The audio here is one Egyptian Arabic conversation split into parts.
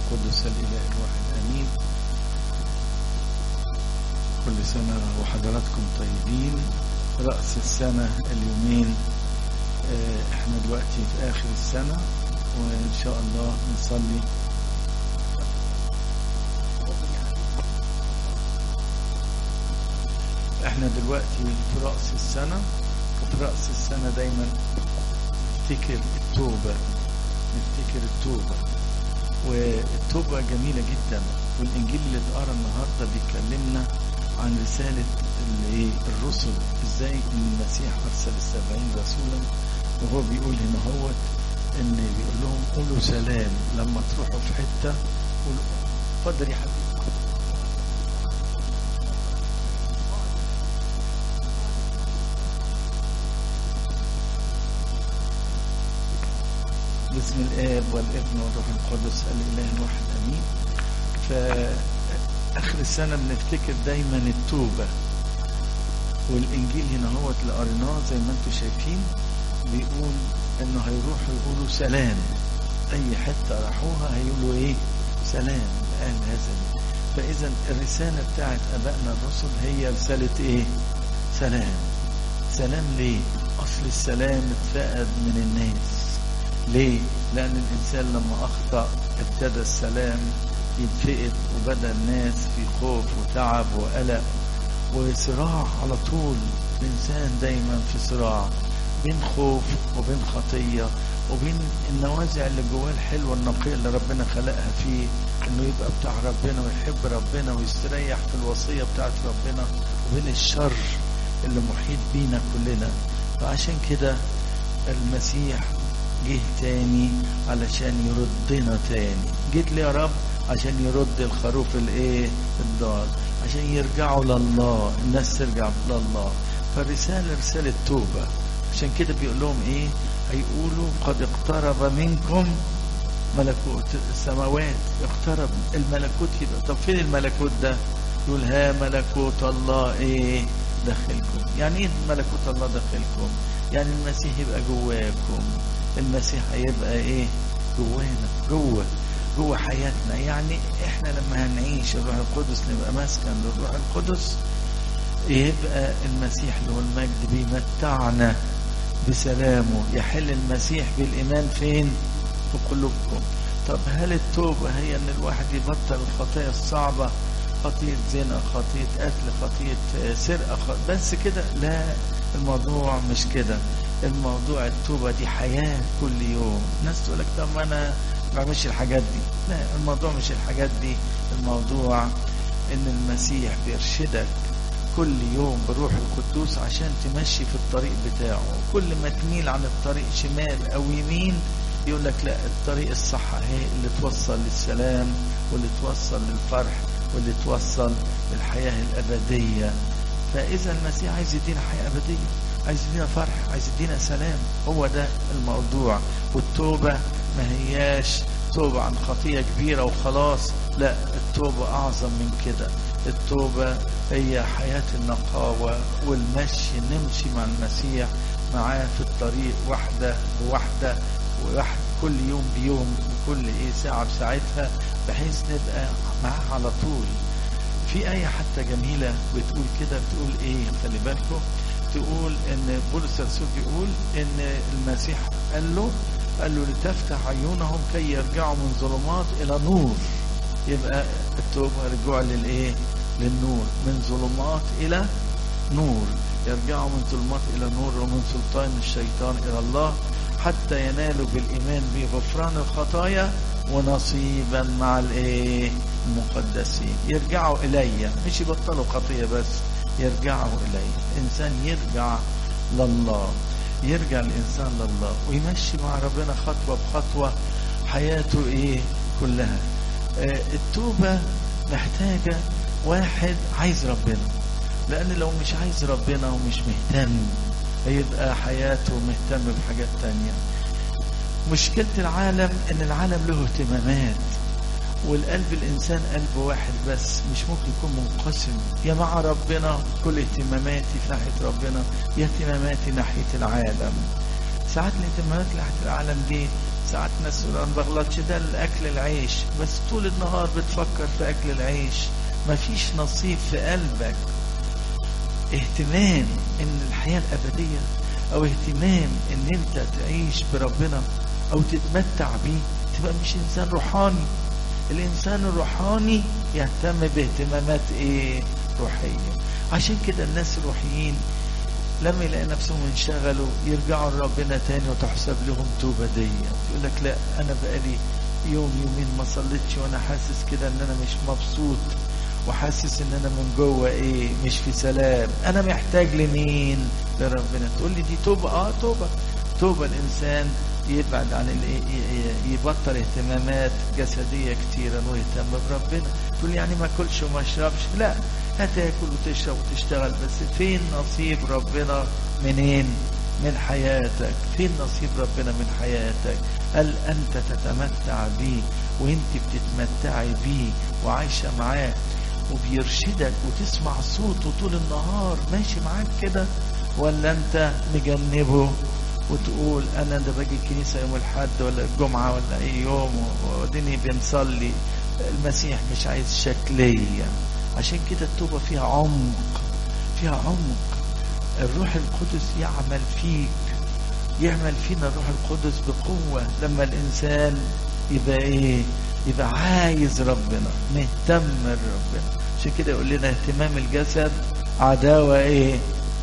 القدس الإله الواحد أمين كل سنة وحضراتكم طيبين رأس السنة اليومين آه، احنا دلوقتي في آخر السنة وإن شاء الله نصلي احنا دلوقتي في رأس السنة وفي رأس السنة دايما نفتكر التوبة نفتكر التوبة والتوبة جميلة جدا والإنجيل اللي اتقرا النهاردة بيكلمنا عن رسالة الايه الرسل ازاي ان المسيح ارسل السبعين رسولا وهو بيقول هنا هوت ان بيقول لهم قولوا سلام لما تروحوا في حتة قولوا اتفضل يا حبيبي باسم الاب والابن والروح القدس الاله الواحد امين فاخر السنه بنفتكر دايما التوبه والانجيل هنا هو اللي قريناه زي ما انتم شايفين بيقول انه هيروحوا يقولوا سلام اي حته راحوها هيقولوا ايه سلام قال هذا فاذا الرساله بتاعت ابائنا الرسل هي رساله ايه سلام سلام ليه اصل السلام اتفقد من الناس ليه؟ لأن الإنسان لما أخطأ ابتدى السلام يتفقد وبدأ الناس في خوف وتعب وقلق وصراع على طول الإنسان دايما في صراع بين خوف وبين خطية وبين النوازع اللي جواه الحلوة النقية اللي ربنا خلقها فيه انه يبقى بتاع ربنا ويحب ربنا ويستريح في الوصية بتاعت ربنا وبين الشر اللي محيط بينا كلنا فعشان كده المسيح جه تاني علشان يردنا تاني جيت لي يا رب عشان يرد الخروف الايه الضال عشان يرجعوا لله الناس ترجع لله فالرسالة رسالة توبة عشان كده بيقول لهم ايه هيقولوا قد اقترب منكم ملكوت السماوات اقترب الملكوت يبقى طب فين الملكوت ده يقول ها ملكوت الله ايه داخلكم يعني ايه ملكوت الله داخلكم يعني المسيح يبقى جواكم المسيح هيبقى ايه جوانا جوه جوه حياتنا يعني احنا لما هنعيش الروح القدس نبقى مسكن للروح القدس يبقى المسيح له المجد بيمتعنا بسلامه يحل المسيح بالايمان فين في قلوبكم طب هل التوبه هي ان الواحد يبطل الخطايا الصعبه خطية زنا خطية قتل خطية سرقة خط... بس كده لا الموضوع مش كده الموضوع التوبة دي حياة كل يوم ناس تقول لك طب ما انا ما بعملش الحاجات دي لا الموضوع مش الحاجات دي الموضوع ان المسيح بيرشدك كل يوم بروح القدوس عشان تمشي في الطريق بتاعه كل ما تميل عن الطريق شمال او يمين يقول لك لا الطريق الصح اهي اللي توصل للسلام واللي توصل للفرح واللي توصل للحياة الأبدية فإذا المسيح عايز يدينا حياة أبدية عايز يدينا فرح عايز يدينا سلام هو ده الموضوع والتوبة ما هياش توبة عن خطية كبيرة وخلاص لا التوبة أعظم من كده التوبة هي حياة النقاوة والمشي نمشي مع المسيح معاه في الطريق واحدة بواحدة وواحد كل يوم بيوم وكل ايه ساعة بساعتها بحيث نبقى معاه على طول في آية حتى جميلة بتقول كده بتقول ايه خلي بالكم تقول ان بولس الرسول بيقول ان المسيح قال له قال له لتفتح عيونهم كي يرجعوا من ظلمات الى نور يبقى التوبة رجوع للايه للنور من ظلمات الى نور يرجعوا من ظلمات الى نور ومن سلطان الشيطان الى الله حتى ينالوا بالايمان بغفران الخطايا ونصيبا مع الايه المقدسين يرجعوا الي مش يبطلوا خطيه بس يرجعوا الي الانسان يرجع لله يرجع الانسان لله ويمشي مع ربنا خطوه بخطوه حياته ايه كلها آه التوبه محتاجه واحد عايز ربنا لان لو مش عايز ربنا ومش مهتم هيبقى حياته مهتم بحاجات تانية مشكلة العالم ان العالم له اهتمامات والقلب الانسان قلب واحد بس مش ممكن يكون منقسم يا مع ربنا كل اهتماماتي في ناحية ربنا يا اهتماماتي ناحية العالم ساعات الاهتمامات ناحية العالم دي ساعات ناس يقولوا انا بغلطش ده الاكل العيش بس طول النهار بتفكر في اكل العيش مفيش نصيب في قلبك اهتمام ان الحياة الابدية او اهتمام ان انت تعيش بربنا او تتمتع بيه تبقى مش انسان روحاني الانسان الروحاني يهتم باهتمامات ايه روحية عشان كده الناس الروحيين لما يلاقي نفسهم انشغلوا يرجعوا لربنا تاني وتحسب لهم توبة دي يقول لك لا انا بقالي يوم يومين ما صليتش وانا حاسس كده ان انا مش مبسوط وحاسس ان انا من جوه ايه مش في سلام انا محتاج لمين لربنا تقول لي دي توبة اه توبة توبة الانسان يبعد عن يبطل اهتمامات جسدية كتيرا ويهتم بربنا تقول يعني ما اكلش وما اشربش لا هتاكل وتشرب وتشتغل بس فين نصيب ربنا منين من حياتك فين نصيب ربنا من حياتك هل انت تتمتع بيه وانت بتتمتعي بيه وعايشة معاه وبيرشدك وتسمع صوته طول النهار ماشي معاك كده ولا انت مجنبه وتقول انا ده باجي الكنيسه يوم الاحد ولا الجمعه ولا اي يوم واديني بنصلي المسيح مش عايز شكليه عشان كده التوبه فيها عمق فيها عمق الروح القدس يعمل فيك يعمل فينا الروح القدس بقوه لما الانسان يبقى ايه يبقى عايز ربنا مهتم بربنا عشان كده يقول لنا اهتمام الجسد عداوه ايه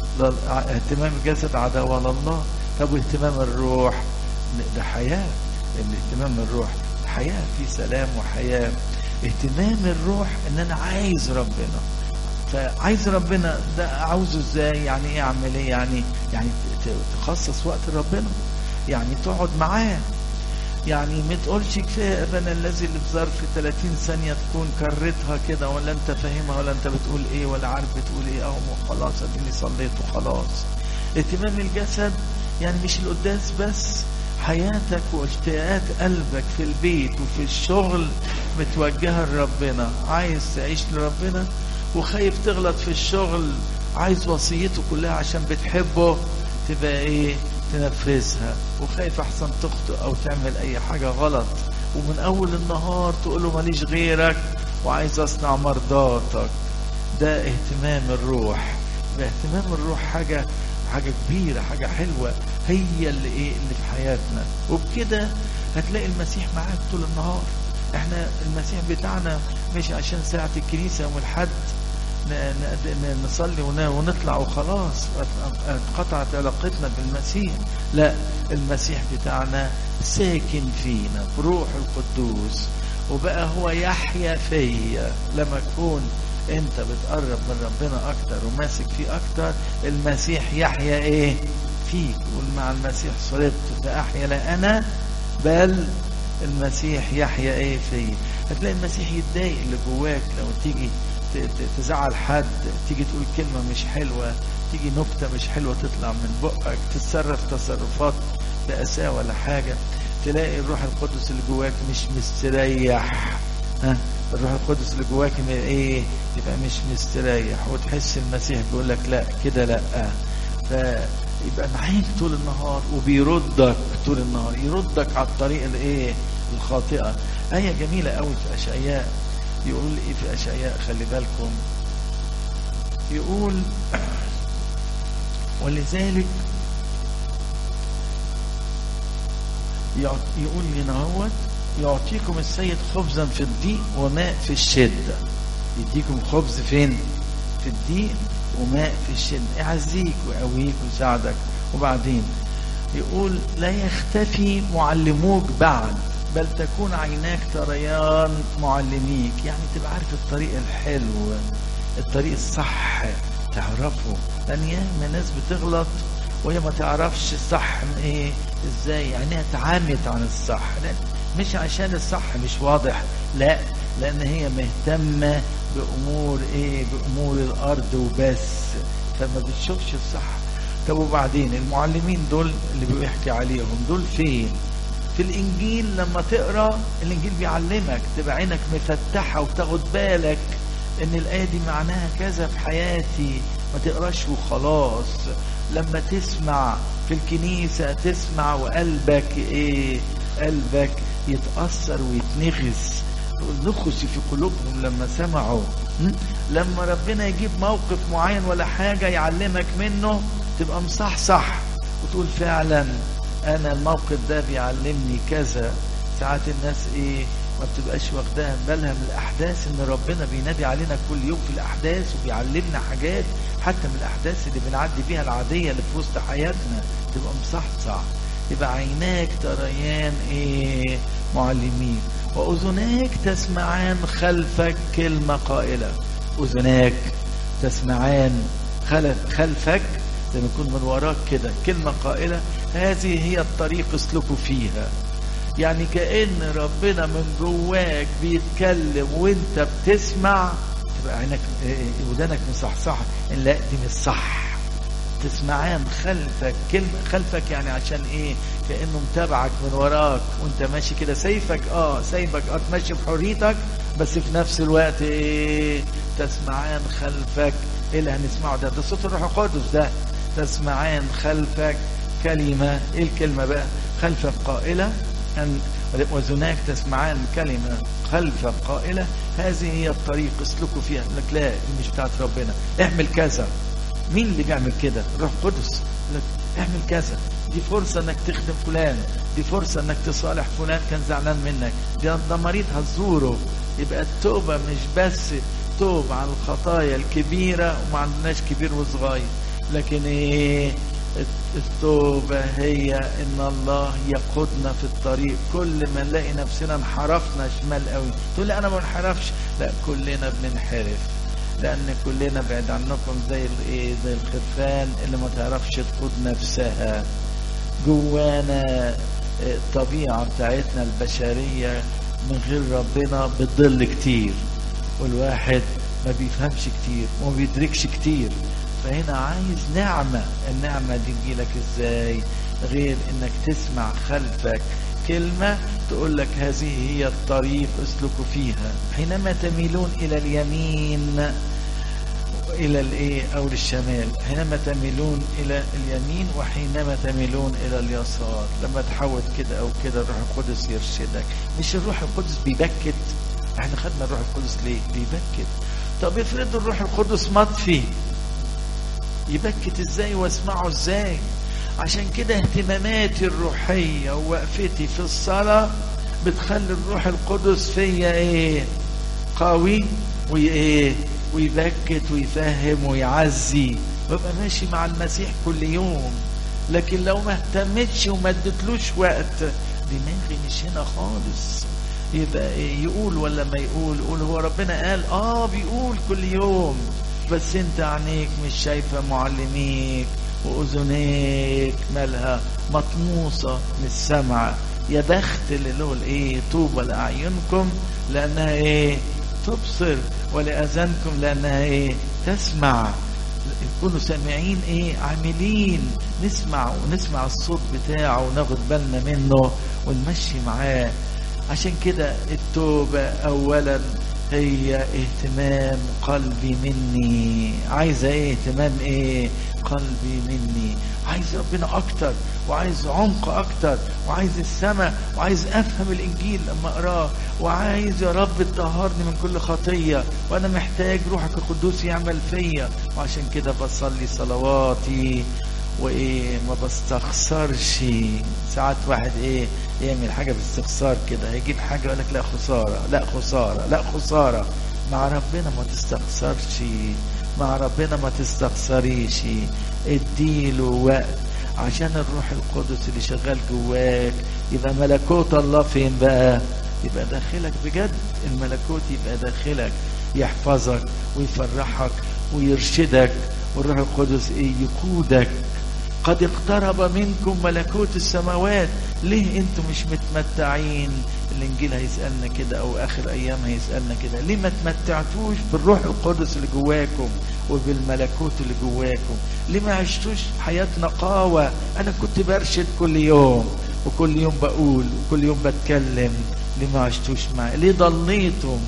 اهتمام الجسد عداوه لله طب واهتمام الروح ده حياة الاهتمام الروح حياة في سلام وحياة اهتمام الروح ان انا عايز ربنا فعايز ربنا ده عاوزه ازاي يعني ايه اعمل ايه يعني يعني تخصص وقت ربنا يعني تقعد معاه يعني ما تقولش كفايه ابانا الذي اللي في ظرف 30 ثانيه تكون كررتها كده ولا انت فاهمها ولا انت بتقول ايه ولا عارف بتقول ايه اهو خلاص اديني صليت وخلاص اهتمام الجسد يعني مش القداس بس حياتك واشتياقات قلبك في البيت وفي الشغل متوجهة لربنا عايز تعيش لربنا وخايف تغلط في الشغل عايز وصيته كلها عشان بتحبه تبقى ايه تنفذها وخايف احسن تخطئ او تعمل اي حاجة غلط ومن اول النهار تقول له ماليش غيرك وعايز اصنع مرضاتك ده اهتمام الروح اهتمام الروح حاجة حاجة كبيرة حاجة حلوة هي اللي ايه اللي في حياتنا وبكده هتلاقي المسيح معاك طول النهار احنا المسيح بتاعنا مش عشان ساعة الكنيسة يوم الحد نصلي ونطلع وخلاص انقطعت علاقتنا بالمسيح لا المسيح بتاعنا ساكن فينا بروح القدوس وبقى هو يحيا فيا لما اكون انت بتقرب من ربنا اكتر وماسك فيه اكتر المسيح يحيا ايه فيك قول مع المسيح صلبت فاحيا لا انا بل المسيح يحيا ايه فيا هتلاقي المسيح يتضايق اللي جواك لو تيجي تزعل حد تيجي تقول كلمة مش حلوة تيجي نكتة مش حلوة تطلع من بقك تتصرف تصرفات بأساء ولا حاجة تلاقي الروح القدس اللي جواك مش مستريح ها الروح القدس اللي جواك ايه يبقى مش مستريح وتحس المسيح بيقول لك لا كده لا فيبقى معاك طول النهار وبيردك طول النهار يردك على الطريق الايه الخاطئه ايه جميله قوي في اشعياء يقول ايه في اشعياء خلي بالكم يقول ولذلك يقول لنا هوت يعطيكم السيد خبزا في الضيق وماء في الشدة يديكم خبز فين في الضيق وماء في الشدة يعزيك ويقويك ويساعدك وبعدين يقول لا يختفي معلموك بعد بل تكون عيناك تريان معلميك يعني تبقى عارف الطريق الحلو الطريق الصح تعرفه لان ياما ناس بتغلط وهي ما تعرفش الصح من ايه ازاي يعني تعامت عن الصح لأن مش عشان الصح مش واضح لا لان هي مهتمة بامور ايه بامور الارض وبس فما بتشوفش الصح طب وبعدين المعلمين دول اللي بيحكي عليهم دول فين في الانجيل لما تقرا الانجيل بيعلمك تبقى عينك مفتحه وتاخد بالك ان الايه دي معناها كذا في حياتي ما تقراش وخلاص لما تسمع في الكنيسه تسمع وقلبك ايه قلبك يتأثر ويتنغز نخس في قلوبهم لما سمعوا م? لما ربنا يجيب موقف معين ولا حاجة يعلمك منه تبقى مصحصح وتقول فعلا انا الموقف ده بيعلمني كذا ساعات الناس ايه ما بتبقاش واخداها بالها من الاحداث ان ربنا بينادي علينا كل يوم في الاحداث وبيعلمنا حاجات حتى من الاحداث اللي بنعدي بيها العاديه اللي في وسط حياتنا تبقى مصحصح يبقى عيناك تريان ايه معلمين واذناك تسمعان خلفك كلمه قائله اذناك تسمعان خلف خلفك زي ما يكون من وراك كده كلمه قائله هذه هي الطريق اسلكوا فيها يعني كأن ربنا من جواك بيتكلم وانت بتسمع تبقى عينك ودانك مصحصحة ان لا دي مش صح تسمعان خلفك كلمة خلفك يعني عشان ايه كأنه متابعك من وراك وانت ماشي كده سيفك اه سيفك اه تمشي بحريتك بس في نفس الوقت ايه تسمعان خلفك ايه اللي هنسمعه ده ده صوت الروح القدس ده تسمعان خلفك كلمة ايه الكلمة بقى خلفك قائلة أن وذناك تسمعان كلمة خلفك قائلة هذه هي الطريق اسلكوا فيها لك لا دي مش بتاعت ربنا اعمل كذا مين اللي بيعمل كده الروح القدس لك اعمل كذا دي فرصة انك تخدم فلان دي فرصة انك تصالح فلان كان زعلان منك ده, ده مريض هتزوره يبقى التوبة مش بس توب عن الخطايا الكبيرة وما عندناش كبير وصغير لكن ايه التوبة هي ان الله يقودنا في الطريق كل ما نلاقي نفسنا انحرفنا شمال قوي تقول لي انا ما انحرفش لا كلنا بننحرف لان كلنا بعد عنكم زي الايه زي الخرفان اللي ما تعرفش تقود نفسها جوانا الطبيعة بتاعتنا البشرية من غير ربنا بتضل كتير والواحد ما بيفهمش كتير وما بيدركش كتير فهنا عايز نعمة النعمة دي تجيلك ازاي غير انك تسمع خلفك كلمة تقول لك هذه هي الطريق اسلكوا فيها حينما تميلون الى اليمين الى الايه او للشمال حينما تميلون الى اليمين وحينما تميلون الى اليسار لما تحول كده او كده الروح القدس يرشدك مش الروح القدس بيبكت احنا خدنا الروح القدس ليه بيبكت طب افرض الروح القدس مطفي يبكت ازاي واسمعه ازاي عشان كده اهتماماتي الروحية ووقفتي في الصلاة بتخلي الروح القدس فيا ايه قوي وايه ويبكت ويفهم ويعزي ببقى ماشي مع المسيح كل يوم لكن لو ما اهتمتش وما اديتلوش وقت دماغي مش هنا خالص يبقى إيه يقول ولا ما يقول يقول هو ربنا قال اه بيقول كل يوم بس انت عينيك مش شايفة معلميك واذنيك مالها مطموسة من السمع يا بخت اللي له الايه طوبى لاعينكم لانها ايه تبصر ولاذانكم لانها ايه تسمع يكونوا سامعين ايه عاملين نسمع ونسمع الصوت بتاعه وناخد بالنا منه ونمشي معاه عشان كده التوبة اولا هي اهتمام قلبي مني عايزة ايه اهتمام ايه قلبي مني عايز ربنا اكتر وعايز عمق اكتر وعايز السماء وعايز افهم الانجيل لما اقراه وعايز يا رب تطهرني من كل خطية وانا محتاج روحك القدوس يعمل فيا وعشان كده بصلي صلواتي وايه ما بستخسرش ساعات واحد ايه يعمل حاجه باستخسار كده هيجيب حاجه يقول لك لا خساره لا خساره لا خساره مع ربنا ما تستخسرش مع ربنا ما تستخسريش اديله وقت عشان الروح القدس اللي شغال جواك يبقى ملكوت الله فين بقى يبقى داخلك بجد الملكوت يبقى داخلك يحفظك ويفرحك ويرشدك والروح القدس ايه يقودك قد اقترب منكم ملكوت السماوات ليه انتم مش متمتعين الانجيل هيسالنا كده او اخر ايام هيسالنا كده ليه ما تمتعتوش بالروح القدس اللي جواكم وبالملكوت اللي جواكم ليه ما عشتوش حياه نقاوه انا كنت برشد كل يوم وكل يوم بقول وكل يوم بتكلم ليه ما عشتوش معي ليه ضليتم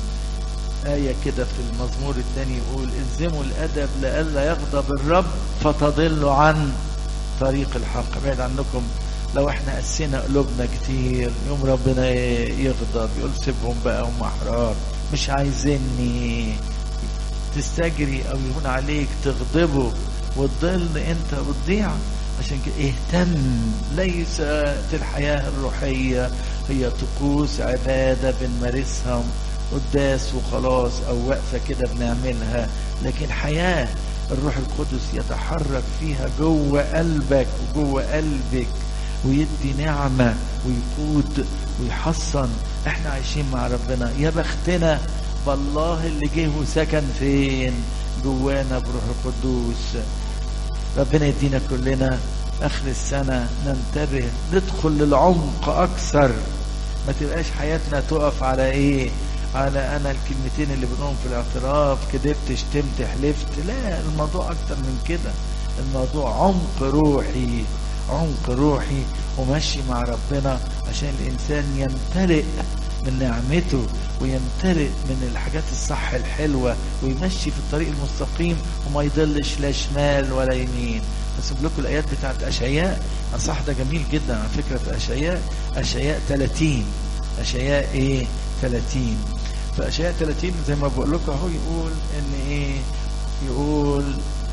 آية كده في المزمور الثاني يقول الزموا الأدب لئلا يغضب الرب فتضلوا عن طريق الحق بعد عنكم لو احنا قسينا قلوبنا كتير يوم ربنا يغضب يقول سيبهم بقى هم احرار مش عايزيني تستجري او يهون عليك تغضبه وتضل انت وتضيع عشان كده اهتم ليست الحياة الروحية هي طقوس عبادة بنمارسها قداس وخلاص او وقفة كده بنعملها لكن حياة الروح القدس يتحرك فيها جوه قلبك وجوه قلبك ويدي نعمة ويقود ويحصن احنا عايشين مع ربنا يا بختنا بالله اللي جه وسكن فين جوانا بروح القدوس ربنا يدينا كلنا اخر السنة ننتبه ندخل للعمق اكثر ما تبقاش حياتنا تقف على ايه على انا الكلمتين اللي بنقوم في الاعتراف كدبت شتمت حلفت لا الموضوع اكتر من كده الموضوع عمق روحي عمق روحي ومشي مع ربنا عشان الانسان يمتلئ من نعمته ويمتلئ من الحاجات الصح الحلوة ويمشي في الطريق المستقيم وما يضلش لا شمال ولا يمين هسيب لكم الآيات بتاعت أشعياء أصح ده جميل جدا على فكرة في أشعياء أشعياء 30 أشعياء إيه 30 فأشعياء 30 زي ما بقول لكم أهو يقول إن إيه يقول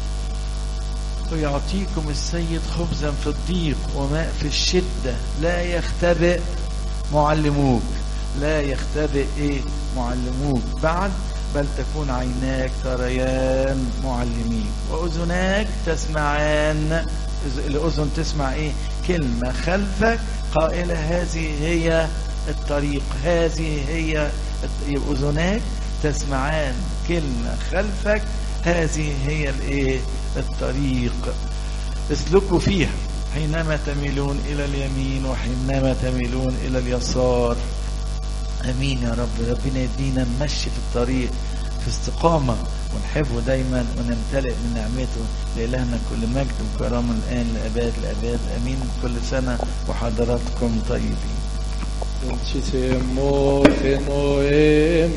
ويعطيكم السيد خبزا في الضيق وماء في الشدة لا يختبئ معلموك لا يختبئ ايه معلموك بعد بل تكون عيناك تريان معلمين واذناك تسمعان الاذن تسمع ايه كلمه خلفك قائله هذه هي الطريق هذه هي اذناك تسمعان كلمه خلفك هذه هي الايه الطريق اسلكوا فيها حينما تميلون الى اليمين وحينما تميلون الى اليسار امين يا رب ربنا يدينا نمشي في الطريق في استقامة ونحبه دايما ونمتلئ من نعمته لإلهنا كل مجد وكرامة الآن لأباد الأباد أمين كل سنة وحضراتكم طيبين Ci siamo fenoem